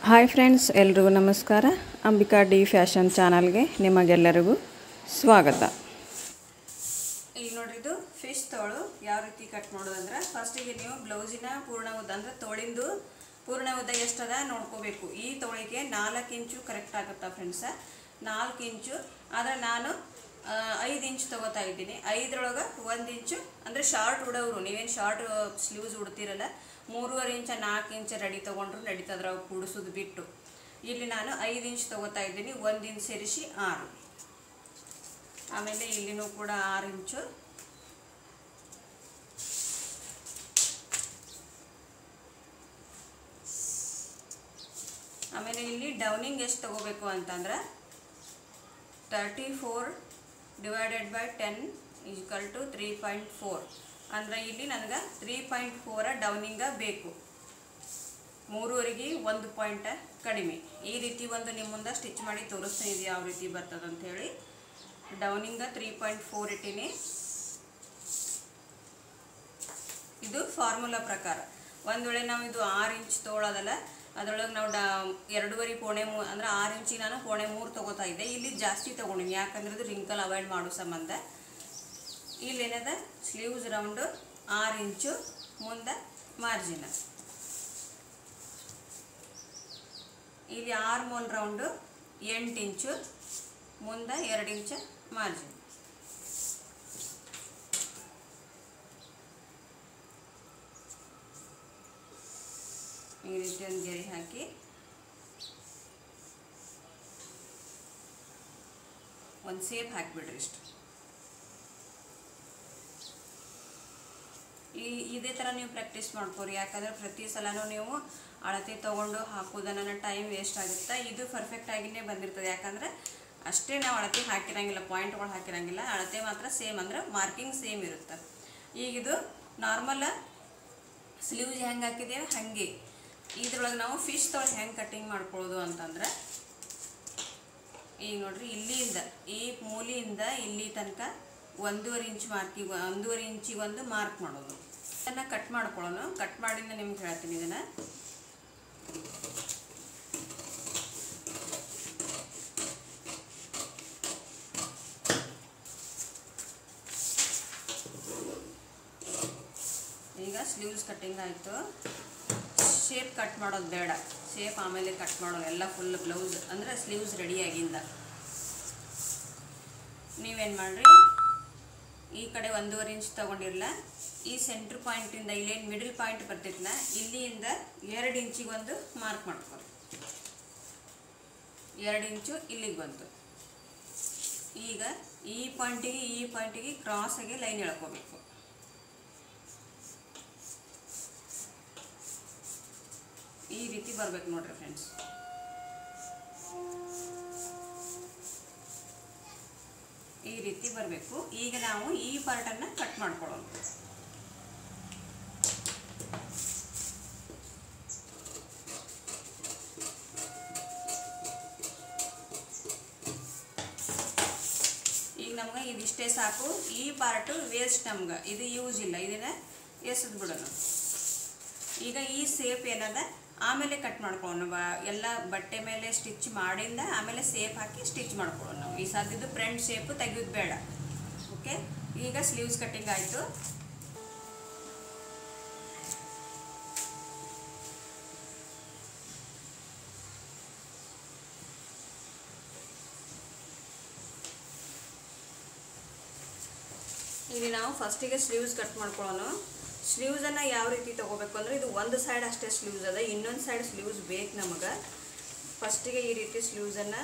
hi friends ಎಲ್ರಿಗೂ ನಮಸ್ಕಾರ Ambika D fashion ಚಾನಲ್ಗೆ ನಿಮಗೆಲ್ಲರಿಗೂ ಸ್ವಾಗತ ಈಗ ನೋಡ್ರಿ ಇದು ಫಿಶ್ ತೋಳು ಯಾವ ರೀತಿ ಕಟ್ ಮಾಡೋದಂದ್ರೆ ಫಸ್ಟಿಗೆ ನೀವು ಬ್ಲೌಸಿನ ಪೂರ್ಣ ಉದ್ದ ಅಂದ್ರೆ ತೋಳಿಂದು ಪೂರ್ಣ ಉದ್ದ ಎಷ್ಟದ ನೋಡ್ಕೋಬೇಕು ಈ ತೋಳಿಗೆ ನಾಲ್ಕು ಇಂಚು ಕರೆಕ್ಟ್ ಆಗುತ್ತಾ ಫ್ರೆಂಡ್ಸ ನಾಲ್ಕು ಇಂಚು ಆದರೆ ನಾನು ಆ, ಐದು ಇಂಚು ತಗೋತಾ ಇದ್ದೀನಿ ಐದರೊಳಗೆ ಒಂದು ಇಂಚು ಅಂದರೆ ಶಾರ್ಟ್ ಉಡೋರು ನೀವೇನು ಶಾರ್ಟ್ ಸ್ಲೀವ್ಸ್ ಉಡ್ತೀರಲ್ಲ ಮೂರುವರೆ ಇಂಚ ನಾಲ್ಕು ಇಂಚ್ ರೆಡಿ ತೊಗೊಂಡ್ರು ನಡೀತದ್ರ ಅವು ಕೂಡಿಸೋದು ಬಿಟ್ಟು ಇಲ್ಲಿ ನಾನು ಐದು ಇಂಚ್ ತಗೋತಾ ಇದ್ದೀನಿ ಒಂದು ಇಂಚ್ ಸೇರಿಸಿ ಆರು ಆಮೇಲೆ ಇಲ್ಲಿನೂ ಕೂಡ ಆರು ಇಂಚು ಆಮೇಲೆ ಇಲ್ಲಿ ಡೌನಿಂಗ್ ಎಷ್ಟು ತಗೋಬೇಕು ಅಂತಂದ್ರೆ thirty four divided by ten equal to three point four ಅಂದರೆ ಇಲ್ಲಿ ನನಗೆ ತ್ರೀ ಪಾಯಿಂಟ್ ಫೋರ ಡೌನಿಂಗ ಬೇಕು ಮೂರುವರೆಗೆ ಒಂದು ಪಾಯಿಂಟ ಕಡಿಮೆ ಈ ರೀತಿ ಒಂದು ನಿಮ್ಮ ಮುಂದೆ ಸ್ಟಿಚ್ ಮಾಡಿ ತೋರಿಸ್ತೀನಿ ಇದು ಯಾವ ರೀತಿ ಬರ್ತದೆ ಅಂತ ಹೇಳಿ ಡೌನಿಂಗ ತ್ರೀ ಪಾಯಿಂಟ್ ಫೋರ್ ಇಟ್ಟೀನಿ ಇದು ಫಾರ್ಮುಲಾ ಪ್ರಕಾರ ಒಂದು ವೇಳೆ ನಾವು ಇದು ಆರು ಇಂಚ್ ತೊಗೊಳೋದಲ್ಲ ಅದರೊಳಗೆ ನಾವು ಡಾ ಎರಡೂವರೆ ಪೋಣೆ ಮೂ ಅಂದ್ರೆ ಆರು ಇಂಚಿಗೆ ನಾನು ಪೋಣೆ ಮೂರು ತೊಗೋತಾ ಇದ್ದೆ ಇಲ್ಲಿ ಜಾಸ್ತಿ ತೊಗೊಂಡಿನಿ ಯಾಕಂದ್ರೆ ಇದು ರಿಂಕಲ್ ಅವಾಯ್ಡ್ ಮಾಡೋ ಸಂಬಂಧ ಇಲ್ಲಿ ಏನದ ಸ್ಲೀವ್ಸ್ ರೌಂಡು ಆರು ಇಂಚು ಮುಂದೆ ಮಾರ್ಜಿನ್ ಇಲ್ಲಿ ಆರು ಮೂಲ್ ರೌಂಡು ಎಂಟು ಇಂಚು ಮುಂದೆ ಎರಡು ಇಂಚು ಮಾರ್ಜಿನ್ ಈ ರೀತಿ ಒಂದು ಗೆರೆ ಹಾಕಿ ಒಂದು ಸೇಪ್ ಹಾಕಿಬಿಡ್ರಿ ಇಷ್ಟು ಈ ಇದೇ ಥರ ನೀವು ಪ್ರಾಕ್ಟೀಸ್ ಮಾಡ್ಕೋರಿ ಯಾಕಂದ್ರೆ ಪ್ರತಿ ಸಲನೂ ನೀವು ಅಳತೆ ತೊಗೊಂಡು ಹಾಕೋದನ್ನ ಟೈಮ್ ವೇಸ್ಟ್ ಆಗುತ್ತೆ ಇದು ಪರ್ಫೆಕ್ಟ್ ಆಗಿನೇ ಬಂದಿರ್ತದೆ ಯಾಕಂದ್ರೆ ಅಷ್ಟೇ ನಾವು ಅಳತೆ ಹಾಕಿರಂಗಿಲ್ಲ ಪಾಯಿಂಟ್ಗಳು ಹಾಕಿರಂಗಿಲ್ಲ ಅಳತೆ ಮಾತ್ರ ಸೇಮ್ ಅಂದ್ರೆ ಮಾರ್ಕಿಂಗ್ ಸೇಮ್ ಇರುತ್ತೆ ಈಗಿದು ನಾರ್ಮಲ್ ಸ್ಲೀವ್ಸ್ ಹೆಂಗೆ ಹಾಕಿದ್ದೇವೆ ಹಾಗೆ ಇದ್ರೊಳಗೆ ನಾವು ಫಿಶ್ ತೊಳೆದು ಹೆಂಗೆ ಕಟ್ಟಿಂಗ್ ಮಾಡ್ಕೊಳ್ಳೋದು ಅಂತಂದ್ರೆ ಈಗ ನೋಡ್ರಿ ಇಲ್ಲಿಂದ ಈ ಮೂಲಿಯಿಂದ ಇಲ್ಲಿ ತನಕ ಒಂದೂವರೆ ಇಂಚ್ ಮಾರ್ಕಿಗೆ ಒಂದೂವರೆ ಇಂಚಿಗೆ ಒಂದು ಮಾರ್ಕ್ ಮಾಡೋದು ಇದನ್ನು ಕಟ್ ಮಾಡ್ಕೊಳ್ಳೋಣ ಕಟ್ ಮಾಡಿಂದ ನಿಮ್ಗೆ ಹೇಳ್ತೀನಿ ಇದನ್ನು ಈಗ ಸ್ಲೀವ್ಸ್ ಕಟ್ಟಿಂಗ್ ಆಯಿತು ಶೇಪ್ ಕಟ್ ಮಾಡೋದು ಬೇಡ ಶೇಪ್ ಆಮೇಲೆ ಕಟ್ ಮಾಡೋದು ಎಲ್ಲ ಫುಲ್ ಬ್ಲೌಸ್ ಅಂದರೆ ಸ್ಲೀವ್ಸ್ ರೆಡಿಯಾಗಿಂದ ನೀವೇನು ಮಾಡಿರಿ ಈ ಕಡೆ ಒಂದೂವರೆ ಇಂಚ್ ತೊಗೊಂಡಿರಲ್ಲ ಈ ಸೆಂಟ್ರ್ ಪಾಯಿಂಟಿಂದ ಇಲ್ಲೇನು ಮಿಡಲ್ ಪಾಯಿಂಟ್ ಬರ್ತೈತಲ್ಲ ಇಲ್ಲಿಂದ ಎರಡು ಇಂಚಿಗೆ ಒಂದು ಮಾರ್ಕ್ ಮಾಡ್ಕೊರಿ ಎರಡು ಇಂಚು ಇಲ್ಲಿಗೆ ಬಂತು ಈಗ ಈ ಪಾಯಿಂಟಿಗೆ ಈ ಪಾಯಿಂಟಿಗೆ ಕ್ರಾಸಾಗಿ ಲೈನ್ ಎಳ್ಕೋಬೇಕು ಈ ರೀತಿ ಬರ್ಬೇಕು ನೋಡ್ರಿ ಫ್ರೆಂಡ್ಸ್ ಈ ರೀತಿ ಬರಬೇಕು ಈಗ ನಾವು ಈ ಪಾರ್ಟನ್ನು ಕಟ್ ಮಾಡ್ಕೊಳ್ಳೋಣ ಈಗ ನಮ್ಗೆ ಇದಿಷ್ಟೇ ಸಾಕು ಈ ಪಾರ್ಟು ವೇಸ್ಟ್ ನಮ್ಗೆ ಇದು ಯೂಸ್ ಇಲ್ಲ ಇದನ್ನ ಎಸೆದು ಬಿಡೋಣ ಈಗ ಈ ಸೇಪ್ ಏನದ ಆಮೇಲೆ ಕಟ್ ಮಾಡ್ಕೊಳ್ಳೋಣ ಬ ಎಲ್ಲ ಬಟ್ಟೆ ಮೇಲೆ ಸ್ಟಿಚ್ ಮಾಡಿಂದ ಆಮೇಲೆ ಸೇಪ್ ಹಾಕಿ ಸ್ಟಿಚ್ ಮಾಡ್ಕೊಳ್ಳೋಣ ನಾವು ಈ ಸದ್ಯದ್ದು ಫ್ರಂಟ್ ಶೇಪು ತೆಗೆಯೋದು ಬೇಡ ಓಕೆ ಈಗ ಸ್ಲೀವ್ಸ್ ಕಟ್ಟಿಂಗ್ ಆಯಿತು ಇಲ್ಲಿ ನಾವು ಫಸ್ಟಿಗೆ ಸ್ಲೀವ್ಸ್ ಕಟ್ ಮಾಡ್ಕೊಳ್ಳೋಣ ಸ್ಲೀವ್ಸನ್ನು ಯಾವ ರೀತಿ ತೊಗೋಬೇಕು ಅಂದರೆ ಇದು ಒಂದು ಸೈಡ್ ಅಷ್ಟೇ ಸ್ಲೀವ್ಸ್ ಅದ ಇನ್ನೊಂದು ಸೈಡ್ ಸ್ಲೀವ್ಸ್ ಬೇಕು ನಮಗೆ ಫಸ್ಟಿಗೆ ಈ ರೀತಿ ಸ್ಲೀವ್ಸನ್ನು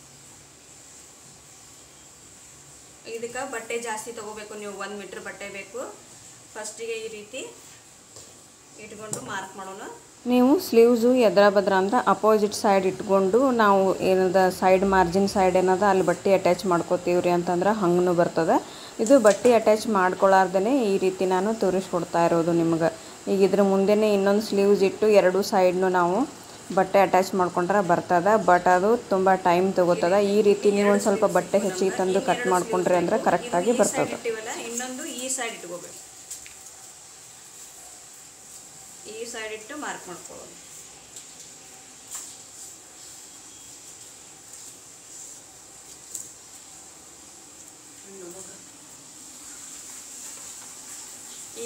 ಇದಕ್ಕೆ ಬಟ್ಟೆ ಜಾಸ್ತಿ ತೊಗೋಬೇಕು ನೀವು ಒಂದು ಮೀಟ್ರ್ ಬಟ್ಟೆ ಬೇಕು ಫಸ್ಟಿಗೆ ಈ ರೀತಿ ಇಟ್ಕೊಂಡು ಮಾರ್ಕ್ ಮಾಡೋಣ ನೀವು ಸ್ಲೀವ್ಸು ಎದ್ರ ಬದ್ರ ಅಂದ್ರೆ ಅಪೋಸಿಟ್ ಸೈಡ್ ಇಟ್ಕೊಂಡು ನಾವು ಏನದ ಸೈಡ್ ಮಾರ್ಜಿನ್ ಸೈಡ್ ಏನದ ಅಲ್ಲಿ ಬಟ್ಟೆ ಅಟ್ಯಾಚ್ ಮಾಡ್ಕೋತೀವ್ರಿ ಅಂತಂದ್ರೆ ಹಂಗೂ ಬರ್ತದೆ ಇದು ಬಟ್ಟೆ ಅಟ್ಯಾಚ್ ಮಾಡ್ಕೊಳ್ಳಾರ್ದೇ ಈ ರೀತಿ ನಾನು ತೋರಿಸ್ಕೊಡ್ತಾ ಇರೋದು ನಿಮ್ಗೆ ಈಗ ಇದ್ರ ಮುಂದೆನೇ ಇನ್ನೊಂದು ಸ್ಲೀವ್ಸ್ ಇಟ್ಟು ಎರಡು ಸೈಡ್ನು ನಾವು ಬಟ್ಟೆ ಅಟ್ಯಾಚ್ ಮಾಡ್ಕೊಂಡ್ರೆ ಬರ್ತದೆ ಬಟ್ ಅದು ತುಂಬ ಟೈಮ್ ತಗೋತದ ಈ ರೀತಿ ನೀವು ಒಂದು ಸ್ವಲ್ಪ ಬಟ್ಟೆ ಹೆಚ್ಚಿಗೆ ತಂದು ಕಟ್ ಮಾಡ್ಕೊಂಡ್ರಿ ಅಂದ್ರೆ ಕರೆಕ್ಟಾಗಿ ಬರ್ತದೆ ಇನ್ನೊಂದು ಈ ಸೈಡ್ ಇಟ್ಕೋಬೇಕು ಈ ಸೈಡ್ ಇಟ್ಟು ಮಾರ್ಕ್ ಮಾಡ್ಕೊಳ್ಳೋದು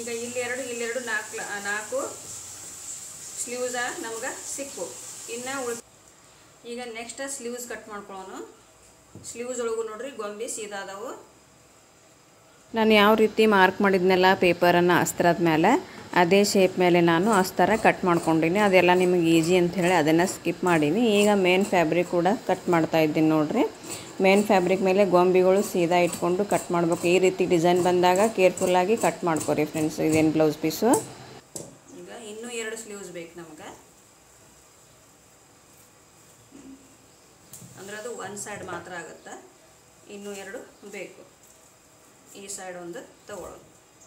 ಈಗ ಇಲ್ಲಿ ಎರಡು ಇಲ್ಲೆರಡು ನಾಲ್ಕು ನಾಲ್ಕು ಸ್ಲೀವ್ಸ ನಮ್ಗೆ ಸಿಕ್ಕು ಇನ್ನು ಉಳ್ ಈಗ ನೆಕ್ಸ್ಟ್ ಸ್ಲೀವ್ಸ್ ಕಟ್ ಮಾಡ್ಕೊಳ್ಳೋನು ಸ್ಲೀವ್ಸ್ ಒಳಗು ನೋಡ್ರಿ ಗೊಂಬೆ ಸೀದಾ ಅದಾವು ನಾನು ಯಾವ ರೀತಿ ಮಾರ್ಕ್ ಮಾಡಿದ್ನೆಲ್ಲ ಪೇಪರನ್ನು ಅಸ್ತ್ರದ ಮೇಲೆ ಅದೇ ಶೇಪ್ ಮೇಲೆ ನಾನು ಅಸ್ತರ ಕಟ್ ಮಾಡ್ಕೊಂಡಿನಿ ಅದೆಲ್ಲ ನಿಮಗೆ ಈಸಿ ಅಂತ ಹೇಳಿ ಅದನ್ನು ಸ್ಕಿಪ್ ಮಾಡೀನಿ ಈಗ ಮೇನ್ ಫ್ಯಾಬ್ರಿಕ್ ಕೂಡ ಕಟ್ ಮಾಡ್ತಾ ಇದ್ದೀನಿ ನೋಡ್ರಿ ಮೇನ್ ಫ್ಯಾಬ್ರಿಕ್ ಮೇಲೆ ಗೊಂಬೆಗಳು ಸೀದಾ ಇಟ್ಕೊಂಡು ಕಟ್ ಮಾಡಬೇಕು ಈ ರೀತಿ ಡಿಸೈನ್ ಬಂದಾಗ ಕೇರ್ಫುಲ್ಲಾಗಿ ಕಟ್ ಮಾಡ್ಕೊರಿ ಫ್ರೆಂಡ್ಸ್ ಇದೇನು ಬ್ಲೌಸ್ ಪೀಸು ಈಗ ಇನ್ನೂ ಎರಡು ಸ್ಲೀವ್ಸ್ ಬೇಕು ನಮ್ಗೆ ಅಂದ್ರೆ ಅದು ಒಂದು ಸೈಡ್ ಮಾತ್ರ ಆಗುತ್ತೆ ಇನ್ನೂ ಎರಡು ಬೇಕು ಈ ಸೈಡ್ ಒಂದು ತಗೊಳ್ಳೋದು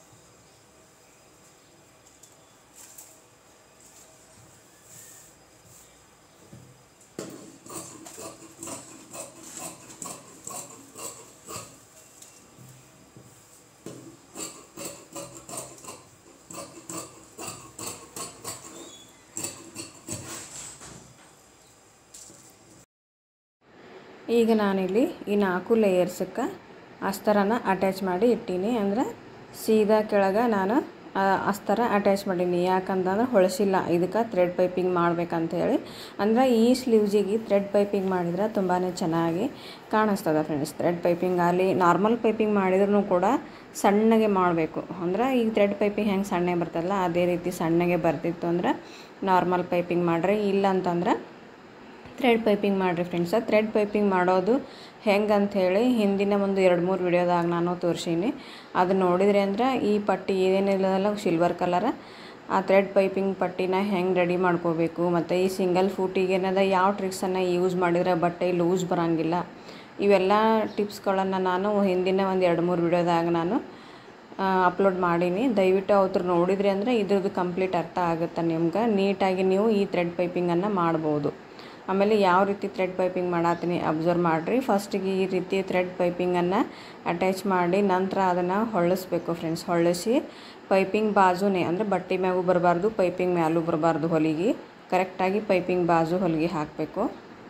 ಈಗ ನಾನಿಲ್ಲಿ ಈ ನಾಲ್ಕು ಲೇಯರ್ಸಕ್ಕೆ ಅಸ್ತರನ ಅಟ್ಯಾಚ್ ಮಾಡಿ ಇಟ್ಟೀನಿ ಅಂದ್ರೆ ಸೀದಾ ಕೆಳಗೆ ನಾನು ಆ ಅಸ್ತರ ಅಟ್ಯಾಚ್ ಮಾಡೀನಿ ಯಾಕಂತಂದ್ರೆ ಹೊಳಸಿಲ್ಲ ಇದಕ್ಕೆ ಥ್ರೆಡ್ ಪೈಪಿಂಗ್ ಮಾಡ್ಬೇಕಂತ ಹೇಳಿ ಅಂದ್ರೆ ಈ ಸ್ಲೀವ್ಸಿಗೆ ಥ್ರೆಡ್ ಪೈಪಿಂಗ್ ಮಾಡಿದ್ರೆ ತುಂಬಾ ಚೆನ್ನಾಗಿ ಕಾಣಿಸ್ತದೆ ಫ್ರೆಂಡ್ಸ್ ಥ್ರೆಡ್ ಪೈಪಿಂಗ್ ಆಗಲಿ ನಾರ್ಮಲ್ ಪೈಪಿಂಗ್ ಮಾಡಿದ್ರೂ ಕೂಡ ಸಣ್ಣಗೆ ಮಾಡಬೇಕು ಅಂದ್ರೆ ಈಗ ಥ್ರೆಡ್ ಪೈಪಿಂಗ್ ಹೆಂಗೆ ಸಣ್ಣಗೆ ಬರ್ತಲ್ಲ ಅದೇ ರೀತಿ ಸಣ್ಣಗೆ ಬರ್ತಿತ್ತು ಅಂದ್ರೆ ನಾರ್ಮಲ್ ಪೈಪಿಂಗ್ ಮಾಡ್ರಿ ಇಲ್ಲ ಅಂತಂದ್ರೆ ಥ್ರೆಡ್ ಪೈಪಿಂಗ್ ಮಾಡಿರಿ ಫ್ರೆಂಡ್ಸ ಥ್ರೆಡ್ ಪೈಪಿಂಗ್ ಮಾಡೋದು ಹೆಂಗೆ ಅಂಥೇಳಿ ಹಿಂದಿನ ಒಂದು ಎರಡು ಮೂರು ವಿಡಿಯೋದಾಗ ನಾನು ತೋರಿಸೀನಿ ಅದು ನೋಡಿದ್ರಿ ಅಂದ್ರೆ ಈ ಪಟ್ಟಿ ಏನೇನಿಲ್ಲದಲ್ಲ ಸಿಲ್ವರ್ ಕಲರ್ ಆ ಥ್ರೆಡ್ ಪೈಪಿಂಗ್ ಪಟ್ಟಿನ ಹೆಂಗೆ ರೆಡಿ ಮಾಡ್ಕೋಬೇಕು ಮತ್ತು ಈ ಸಿಂಗಲ್ ಫೂಟಿಗೆ ಏನದ ಯಾವ ಟ್ರಿಕ್ಸನ್ನು ಯೂಸ್ ಮಾಡಿದ್ರೆ ಬಟ್ಟೆ ಲೂಸ್ ಬರೋಂಗಿಲ್ಲ ಇವೆಲ್ಲ ಟಿಪ್ಸ್ಗಳನ್ನು ನಾನು ಹಿಂದಿನ ಒಂದು ಎರಡು ಮೂರು ವಿಡಿಯೋದಾಗ ನಾನು ಅಪ್ಲೋಡ್ ಮಾಡೀನಿ ದಯವಿಟ್ಟು ಅವ್ರು ನೋಡಿದ್ರಿ ಅಂದರೆ ಇದ್ರದ್ದು ಕಂಪ್ಲೀಟ್ ಅರ್ಥ ಆಗುತ್ತೆ ನಿಮ್ಗೆ ನೀಟಾಗಿ ನೀವು ಈ ಥ್ರೆಡ್ ಪೈಪಿಂಗನ್ನು ಮಾಡ್ಬೋದು ಆಮೇಲೆ ಯಾವ ರೀತಿ ಥ್ರೆಡ್ ಪೈಪಿಂಗ್ ಮಾಡತ್ತೀನಿ ಅಬ್ಸರ್ವ್ ಮಾಡಿರಿ ಫಸ್ಟಿಗೆ ಈ ರೀತಿ ಥ್ರೆಡ್ ಪೈಪಿಂಗನ್ನು ಅಟ್ಯಾಚ್ ಮಾಡಿ ನಂತರ ಅದನ್ನು ಹೊಳ್ಳಿಸ್ಬೇಕು ಫ್ರೆಂಡ್ಸ್ ಹೊಳ್ಳಿಸಿ ಪೈಪಿಂಗ್ ಬಾಜುನೇ ಅಂದರೆ ಬಟ್ಟೆ ಮ್ಯಾಗೂ ಬರಬಾರ್ದು ಪೈಪಿಂಗ್ ಮ್ಯಾಲೂ ಬರಬಾರ್ದು ಹೊಲಿಗೆ ಕರೆಕ್ಟಾಗಿ ಪೈಪಿಂಗ್ ಬಾಜು ಹೊಲಿಗೆ ಹಾಕಬೇಕು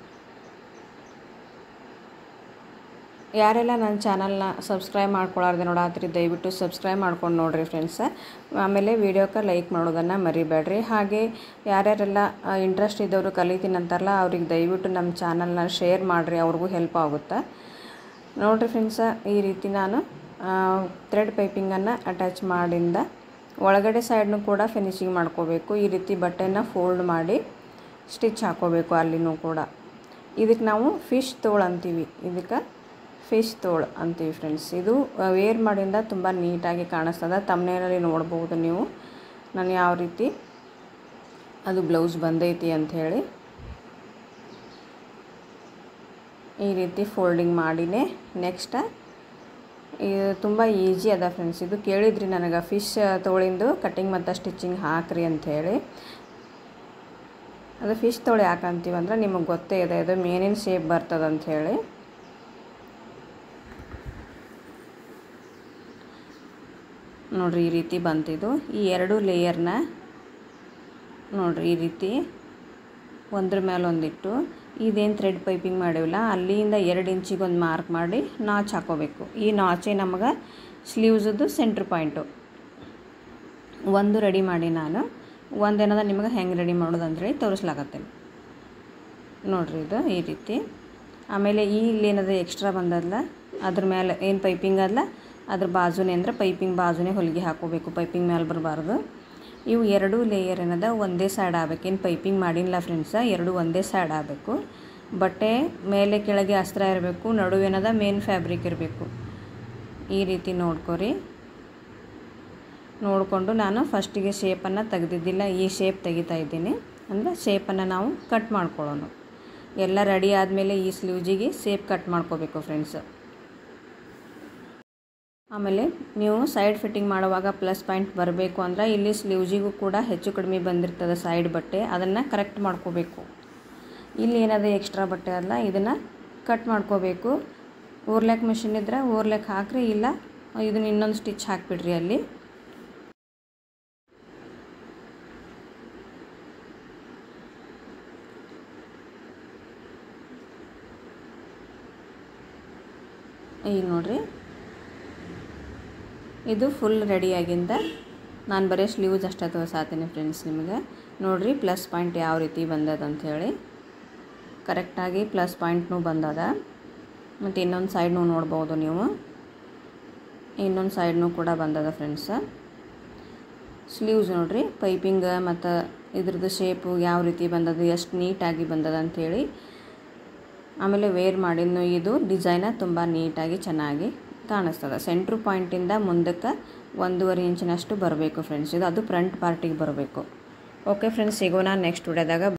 ಯಾರೆಲ್ಲ ನನ್ನ ಚಾನಲ್ನ ಸಬ್ಸ್ಕ್ರೈಬ್ ಮಾಡ್ಕೊಳ್ಳಾರ್ದೆ ನೋಡಾತ್ರಿ ದಯವಿಟ್ಟು ಸಬ್ಸ್ಕ್ರೈಬ್ ಮಾಡ್ಕೊಂಡು ನೋಡಿರಿ ಫ್ರೆಂಡ್ಸ್ ಆಮೇಲೆ ವೀಡಿಯೋಕ್ಕೆ ಲೈಕ್ ಮಾಡೋದನ್ನು ಮರಿಬೇಡ್ರಿ ಹಾಗೆ ಯಾರ್ಯಾರೆಲ್ಲ ಇಂಟ್ರೆಸ್ಟ್ ಇದ್ದವರು ಕಲಿತೀನಿ ಅಂತಾರಲ್ಲ ಅವ್ರಿಗೆ ದಯವಿಟ್ಟು ನಮ್ಮ ಚಾನಲ್ನ ಶೇರ್ ಮಾಡಿರಿ ಅವ್ರಿಗೂ ಹೆಲ್ಪ್ ಆಗುತ್ತೆ ನೋಡಿರಿ ಫ್ರೆಂಡ್ಸ ಈ ರೀತಿ ನಾನು ಥ್ರೆಡ್ ಪೈಪಿಂಗನ್ನು ಅಟ್ಯಾಚ್ ಮಾಡಿಂದ ಒಳಗಡೆ ಸೈಡ್ನು ಕೂಡ ಫಿನಿಶಿಂಗ್ ಮಾಡ್ಕೋಬೇಕು ಈ ರೀತಿ ಬಟ್ಟೆನ ಫೋಲ್ಡ್ ಮಾಡಿ ಸ್ಟಿಚ್ ಹಾಕೋಬೇಕು ಅಲ್ಲಿನೂ ಕೂಡ ಇದಕ್ಕೆ ನಾವು ಫಿಶ್ ತೋಳು ಅಂತೀವಿ ಇದಕ್ಕೆ ಫಿಶ್ ತೋಳು ಅಂತೀವಿ ಫ್ರೆಂಡ್ಸ್ ಇದು ವೇರ್ ಮಾಡಿಂದ ತುಂಬ ನೀಟಾಗಿ ಕಾಣಿಸ್ತದೆ ತಮ್ಮನೇರಲ್ಲಿ ನೋಡ್ಬೋದು ನೀವು ನಾನು ಯಾವ ರೀತಿ ಅದು ಬ್ಲೌಸ್ ಬಂದೈತಿ ಅಂಥೇಳಿ ಈ ರೀತಿ ಫೋಲ್ಡಿಂಗ್ ಮಾಡಿನೇ ನೆಕ್ಸ್ಟ್ ಇದು ತುಂಬ ಈಸಿ ಅದ ಫ್ರೆಂಡ್ಸ್ ಇದು ಕೇಳಿದ್ರಿ ನನಗೆ ಫಿಶ್ ತೋಳಿಂದು ಕಟ್ಟಿಂಗ್ ಮತ್ತು ಸ್ಟಿಚಿಂಗ್ ಹಾಕ್ರಿ ಅಂಥೇಳಿ ಅದು ಫಿಶ್ ತೋಳು ಯಾಕೆ ಅಂತೀವಂದ್ರೆ ನಿಮಗೆ ಗೊತ್ತೇ ಇದೆ ಅದು ಮೇನಿನ ಶೇಪ್ ಬರ್ತದೆ ಅಂಥೇಳಿ ನೋಡಿರಿ ಈ ರೀತಿ ಬಂತಿದ್ದು ಈ ಎರಡು ಲೇಯರ್ನ ನೋಡಿರಿ ಈ ರೀತಿ ಒಂದ್ರ ಮೇಲೆ ಒಂದಿಟ್ಟು ಇದೇನು ಥ್ರೆಡ್ ಪೈಪಿಂಗ್ ಮಾಡೀವಲ್ಲ ಅಲ್ಲಿಂದ ಎರಡು ಇಂಚಿಗೆ ಒಂದು ಮಾರ್ಕ್ ಮಾಡಿ ನಾಚ್ ಹಾಕೋಬೇಕು ಈ ನಾಚೆ ನಮಗೆ ಸ್ಲೀವ್ಸದ್ದು ಸೆಂಟ್ರ್ ಪಾಯಿಂಟು ಒಂದು ರೆಡಿ ಮಾಡಿ ನಾನು ಒಂದೇನದ ನಿಮಗೆ ಹೆಂಗೆ ರೆಡಿ ಮಾಡೋದು ಅಂತೇಳಿ ತೋರಿಸ್ಲಾಕತ್ತೇನೆ ನೋಡಿರಿ ಇದು ಈ ರೀತಿ ಆಮೇಲೆ ಈ ಇಲ್ಲೇನದ ಎಕ್ಸ್ಟ್ರಾ ಬಂದದಲ್ಲ ಅದ್ರ ಮೇಲೆ ಏನು ಪೈಪಿಂಗ್ ಅದಲ್ಲ ಅದ್ರ ಬಾಜುನೇ ಅಂದ್ರೆ ಪೈಪಿಂಗ್ ಬಾಜುನೇ ಹೊಲಿಗೆ ಹಾಕೋಬೇಕು ಪೈಪಿಂಗ್ ಮೇಲೆ ಬರಬಾರ್ದು ಇವು ಎರಡು ಲೇಯರ್ ಏನದ ಒಂದೇ ಸೈಡ್ ಆಗ್ಬೇಕು ಏನು ಪೈಪಿಂಗ್ ಮಾಡಿಲ್ಲ ಫ್ರೆಂಡ್ಸ ಎರಡು ಒಂದೇ ಸೈಡ್ ಆಗಬೇಕು ಬಟ್ಟೆ ಮೇಲೆ ಕೆಳಗೆ ಅಸ್ತ್ರ ಇರಬೇಕು ನಡುವೇನದ ಮೇನ್ ಫ್ಯಾಬ್ರಿಕ್ ಇರಬೇಕು ಈ ರೀತಿ ನೋಡ್ಕೊರಿ ನೋಡಿಕೊಂಡು ನಾನು ಫಸ್ಟಿಗೆ ಶೇಪನ್ನು ತೆಗೆದಿದ್ದಿಲ್ಲ ಈ ಶೇಪ್ ತೆಗಿತಾ ಇದ್ದೀನಿ ಅಂದರೆ ಶೇಪನ್ನು ನಾವು ಕಟ್ ಮಾಡ್ಕೊಳ್ಳೋಣ ಎಲ್ಲ ರೆಡಿ ಆದಮೇಲೆ ಈ ಸ್ಲೀವ್ಜಿಗೆ ಶೇಪ್ ಕಟ್ ಮಾಡ್ಕೋಬೇಕು ಫ್ರೆಂಡ್ಸ್ ಆಮೇಲೆ ನೀವು ಸೈಡ್ ಫಿಟ್ಟಿಂಗ್ ಮಾಡುವಾಗ ಪ್ಲಸ್ ಪಾಯಿಂಟ್ ಬರಬೇಕು ಅಂದ್ರೆ ಇಲ್ಲಿ ಸ್ಲೀವ್ಜಿಗೂ ಕೂಡ ಹೆಚ್ಚು ಕಡಿಮೆ ಬಂದಿರ್ತದೆ ಸೈಡ್ ಬಟ್ಟೆ ಅದನ್ನು ಕರೆಕ್ಟ್ ಮಾಡ್ಕೋಬೇಕು ಇಲ್ಲಿ ಏನಾದರೂ ಎಕ್ಸ್ಟ್ರಾ ಬಟ್ಟೆ ಅಲ್ಲ ಇದನ್ನು ಕಟ್ ಮಾಡ್ಕೋಬೇಕು ಓರ್ಲೆಕ್ ಮಿಷಿನ್ ಇದ್ದರೆ ಓರ್ಲೆಕ್ ಹಾಕ್ರಿ ಇಲ್ಲ ಇದನ್ನ ಇನ್ನೊಂದು ಸ್ಟಿಚ್ ಹಾಕಿಬಿಡ್ರಿ ಅಲ್ಲಿ ಈಗ ನೋಡ್ರಿ ಇದು ಫುಲ್ ರೆಡಿಯಾಗಿಂದ ನಾನು ಬರೀ ಸ್ಲೀವ್ಸ್ ಅಷ್ಟೇ ತೋರ್ಸಾತೀನಿ ಫ್ರೆಂಡ್ಸ್ ನಿಮಗೆ ನೋಡಿರಿ ಪ್ಲಸ್ ಪಾಯಿಂಟ್ ಯಾವ ರೀತಿ ಬಂದದ ಅಂಥೇಳಿ ಕರೆಕ್ಟಾಗಿ ಪ್ಲಸ್ ಪಾಯಿಂಟ್ನೂ ಬಂದದ ಮತ್ತು ಇನ್ನೊಂದು ಸೈಡ್ನೂ ನೋಡ್ಬೋದು ನೀವು ಇನ್ನೊಂದು ಸೈಡ್ನೂ ಕೂಡ ಬಂದದ ಫ್ರೆಂಡ್ಸ್ ಸ್ಲೀವ್ಸ್ ನೋಡಿರಿ ಪೈಪಿಂಗ್ ಮತ್ತು ಇದ್ರದ್ದು ಶೇಪು ಯಾವ ರೀತಿ ಬಂದದ ಎಷ್ಟು ನೀಟಾಗಿ ಬಂದದ ಅಂಥೇಳಿ ಆಮೇಲೆ ವೇರ್ ಮಾಡಿದ್ನು ಇದು ಡಿಸೈನ ತುಂಬ ನೀಟಾಗಿ ಚೆನ್ನಾಗಿ ಕಾಣಿಸ್ತದೆ ಸೆಂಟ್ರ್ ಪಾಯಿಂಟಿಂದ ಮುಂದಕ್ಕೆ ಒಂದೂವರೆ ಇಂಚಿನಷ್ಟು ಬರಬೇಕು ಫ್ರೆಂಡ್ಸ್ ಇದು ಅದು ಫ್ರಂಟ್ ಪಾರ್ಟಿಗೆ ಬರಬೇಕು ಓಕೆ ಫ್ರೆಂಡ್ಸ್ ಸಿಗೋಣ ನೆಕ್ಸ್ಟ್ ವಿಡಿಯೋದಾಗ